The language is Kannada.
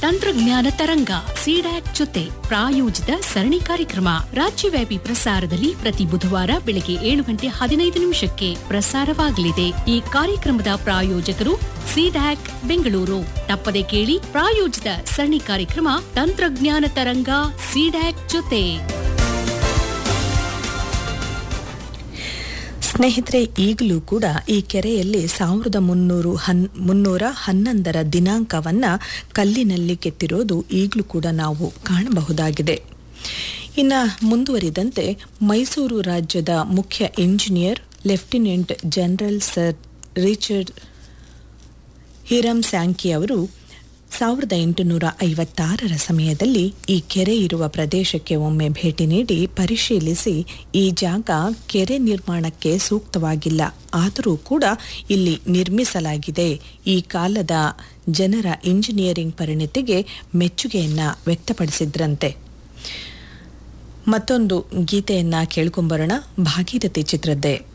ತಂತ್ರಜ್ಞಾನ ತರಂಗ ಸಿಡ್ಯಾಕ್ ಜೊತೆ ಪ್ರಾಯೋಜಿತ ಸರಣಿ ಕಾರ್ಯಕ್ರಮ ರಾಜ್ಯವ್ಯಾಪಿ ಪ್ರಸಾರದಲ್ಲಿ ಪ್ರತಿ ಬುಧವಾರ ಬೆಳಗ್ಗೆ ಏಳು ಗಂಟೆ ಹದಿನೈದು ನಿಮಿಷಕ್ಕೆ ಪ್ರಸಾರವಾಗಲಿದೆ ಈ ಕಾರ್ಯಕ್ರಮದ ಪ್ರಾಯೋಜಕರು ಸಿಡ್ಯಾಕ್ ಬೆಂಗಳೂರು ತಪ್ಪದೆ ಕೇಳಿ ಪ್ರಾಯೋಜಿತ ಸರಣಿ ಕಾರ್ಯಕ್ರಮ ತಂತ್ರಜ್ಞಾನ ತರಂಗ ಸಿಡ್ಯಾಕ್ ಜೊತೆ ಸ್ನೇಹಿತರೆ ಈಗಲೂ ಕೂಡ ಈ ಕೆರೆಯಲ್ಲಿ ಸಾವಿರದ ಮುನ್ನೂರು ಹನ್ ಮುನ್ನೂರ ಹನ್ನೊಂದರ ದಿನಾಂಕವನ್ನ ಕಲ್ಲಿನಲ್ಲಿ ಕೆತ್ತಿರೋದು ಈಗಲೂ ಕೂಡ ನಾವು ಕಾಣಬಹುದಾಗಿದೆ ಇನ್ನು ಮುಂದುವರಿದಂತೆ ಮೈಸೂರು ರಾಜ್ಯದ ಮುಖ್ಯ engineer lieutenant general sir Richard Hiram Sankey ಅವರು ಸಾವಿರದ ಎಂಟುನೂರ ಐವತ್ತಾರರ ಸಮಯದಲ್ಲಿ ಈ ಕೆರೆ ಇರುವ ಪ್ರದೇಶಕ್ಕೆ ಒಮ್ಮೆ ಭೇಟಿ ನೀಡಿ ಪರಿಶೀಲಿಸಿ ಈ ಜಾಗ ಕೆರೆ ನಿರ್ಮಾಣಕ್ಕೆ ಸೂಕ್ತವಾಗಿಲ್ಲ ಆದರೂ ಕೂಡ ಇಲ್ಲಿ ನಿರ್ಮಿಸಲಾಗಿದೆ ಈ ಕಾಲದ ಜನರ ಇಂಜಿನಿಯರಿಂಗ್ ಪರಿಣಿತಿಗೆ ಮೆಚ್ಚುಗೆಯನ್ನ ವ್ಯಕ್ತಪಡಿಸಿದ್ರಂತೆ ಮತ್ತೊಂದು ಗೀತೆಯನ್ನ ಕೇಳ್ಕೊಂಬರೋಣ ಭಾಗೀರಥಿ ಚಿತ್ರದ್ದೇ